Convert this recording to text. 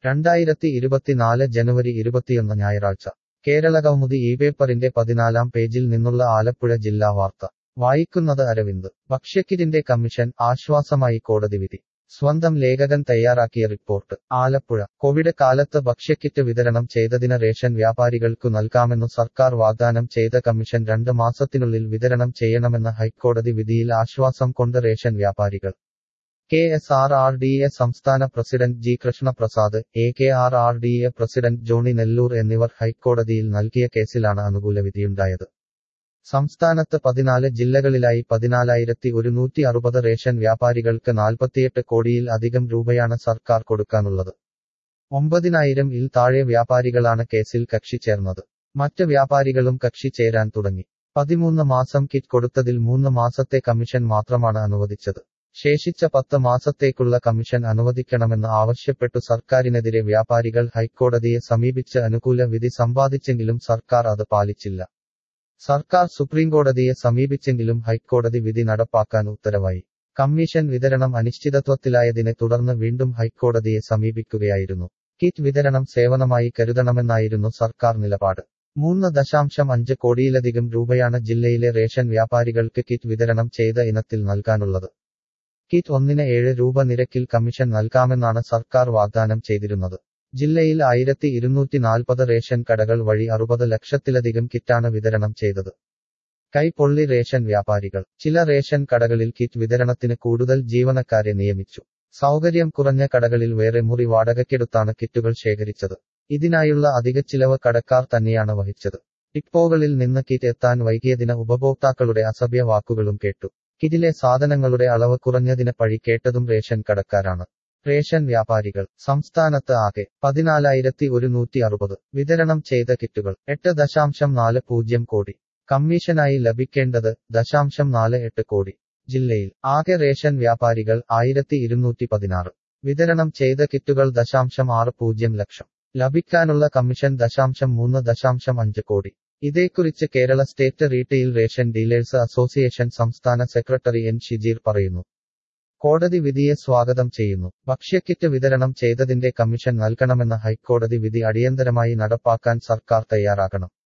രണ്ടായിരത്തി ഇരുപത്തിനാല് ജനുവരി ഇരുപത്തിയൊന്ന് ഞായറാഴ്ച കേരളകൗമുദി ഈ പേപ്പറിന്റെ പതിനാലാം പേജിൽ നിന്നുള്ള ആലപ്പുഴ ജില്ലാ വാർത്ത വായിക്കുന്നത് അരവിന്ദ് ഭക്ഷ്യക്കിറ്റിന്റെ കമ്മീഷൻ ആശ്വാസമായി കോടതി വിധി സ്വന്തം ലേഖകൻ തയ്യാറാക്കിയ റിപ്പോർട്ട് ആലപ്പുഴ കോവിഡ് കാലത്ത് ഭക്ഷ്യക്കിറ്റ് വിതരണം ചെയ്തതിന് റേഷൻ വ്യാപാരികൾക്കു നൽകാമെന്നു സർക്കാർ വാഗ്ദാനം ചെയ്ത കമ്മീഷൻ രണ്ട് മാസത്തിനുള്ളിൽ വിതരണം ചെയ്യണമെന്ന ഹൈക്കോടതി വിധിയിൽ ആശ്വാസം കൊണ്ട് റേഷൻ വ്യാപാരികൾ K S R R D A സംസ്ഥാന president G Krishnaprasad A K R R D A president Johnny Nellur എന്നിവർ ഹൈക്കോടതിയിൽ നൽകിയ കേസിലാണ് അനുകൂല വിധിയുണ്ടായത് സംസ്ഥാനത്ത് പതിനാല് ജില്ലകളിലായി പതിനാലായിരത്തി ഒരുന്നൂറ്റി അറുപത് റേഷൻ വ്യാപാരികൾക്ക് നാൽപ്പത്തിയെട്ട് കോടിയിൽ അധികം രൂപയാണ് സർക്കാർ കൊടുക്കാനുള്ളത് ഒമ്പതിനായിരം ഇൽ താഴെ വ്യാപാരികളാണ് കേസിൽ കക്ഷി ചേർന്നത് മറ്റ് വ്യാപാരികളും കക്ഷി ചേരാൻ തുടങ്ങി പതിമൂന്ന് മാസം കിറ്റ് കൊടുത്തതിൽ മൂന്ന് മാസത്തെ കമ്മീഷൻ മാത്രമാണ് അനുവദിച്ചത് ശേഷിച്ച പത്ത് മാസത്തേക്കുള്ള കമ്മീഷൻ അനുവദിക്കണമെന്ന് ആവശ്യപ്പെട്ടു സർക്കാരിനെതിരെ വ്യാപാരികൾ ഹൈക്കോടതിയെ സമീപിച്ച് അനുകൂല വിധി സമ്പാദിച്ചെങ്കിലും സർക്കാർ അത് പാലിച്ചില്ല സർക്കാർ സുപ്രീംകോടതിയെ സമീപിച്ചെങ്കിലും ഹൈക്കോടതി വിധി നടപ്പാക്കാൻ ഉത്തരവായി കമ്മീഷൻ വിതരണം അനിശ്ചിതത്വത്തിലായതിനെ തുടർന്ന് വീണ്ടും ഹൈക്കോടതിയെ സമീപിക്കുകയായിരുന്നു കിറ്റ് വിതരണം സേവനമായി കരുതണമെന്നായിരുന്നു സർക്കാർ നിലപാട് മൂന്ന് ദശാംശം അഞ്ച് കോടിയിലധികം രൂപയാണ് ജില്ലയിലെ റേഷൻ വ്യാപാരികൾക്ക് കിറ്റ് വിതരണം ചെയ്ത ഇനത്തിൽ നൽകാനുള്ളത് കിറ്റ് ഒന്നിന് ഏഴ് രൂപ നിരക്കിൽ കമ്മീഷൻ നൽകാമെന്നാണ് സർക്കാർ വാഗ്ദാനം ചെയ്തിരുന്നത് ജില്ലയിൽ ആയിരത്തി ഇരുന്നൂറ്റി നാൽപ്പത് റേഷൻ കടകൾ വഴി അറുപത് ലക്ഷത്തിലധികം കിറ്റാണ് വിതരണം ചെയ്തത് കൈപ്പൊള്ളി റേഷൻ വ്യാപാരികൾ ചില റേഷൻ കടകളിൽ കിറ്റ് വിതരണത്തിന് കൂടുതൽ ജീവനക്കാരെ നിയമിച്ചു സൗകര്യം കുറഞ്ഞ കടകളിൽ വേറെ മുറി വാടകയ്ക്കെടുത്താണ് കിറ്റുകൾ ശേഖരിച്ചത് ഇതിനായുള്ള അധിക ചിലവ് കടക്കാർ തന്നെയാണ് വഹിച്ചത് ഡിപ്പോകളിൽ നിന്ന് കിറ്റ് എത്താൻ വൈകിയതിന് ഉപഭോക്താക്കളുടെ അസഭ്യ വാക്കുകളും കേട്ടു കിറ്റിലെ സാധനങ്ങളുടെ അളവ് കുറഞ്ഞതിന് പഴി കേട്ടതും റേഷൻ കടക്കാരാണ് റേഷൻ വ്യാപാരികൾ സംസ്ഥാനത്ത് ആകെ പതിനാലായിരത്തി ഒരുന്നൂറ്റി അറുപത് വിതരണം ചെയ്ത കിറ്റുകൾ എട്ട് ദശാംശം നാല് പൂജ്യം കോടി കമ്മീഷനായി ലഭിക്കേണ്ടത് ദശാംശം നാല് എട്ട് കോടി ജില്ലയിൽ ആകെ റേഷൻ വ്യാപാരികൾ ആയിരത്തി ഇരുന്നൂറ്റി പതിനാറ് വിതരണം ചെയ്ത കിറ്റുകൾ ദശാംശം ആറ് പൂജ്യം ലക്ഷം ലഭിക്കാനുള്ള കമ്മീഷൻ ദശാംശം മൂന്ന് ദശാംശം അഞ്ച് കോടി ഇതേക്കുറിച്ച് Kerala state retail ration dealers association സംസ്ഥാന സെക്രട്ടറി എൻ ഷിജീർ പറയുന്നു കോടതി വിധിയെ സ്വാഗതം ചെയ്യുന്നു ഭക്ഷ്യക്കിറ്റ് വിതരണം ചെയ്തതിന്റെ കമ്മീഷൻ നൽകണമെന്ന ഹൈക്കോടതി വിധി അടിയന്തരമായി നടപ്പാക്കാൻ സർക്കാർ തയ്യാറാകണം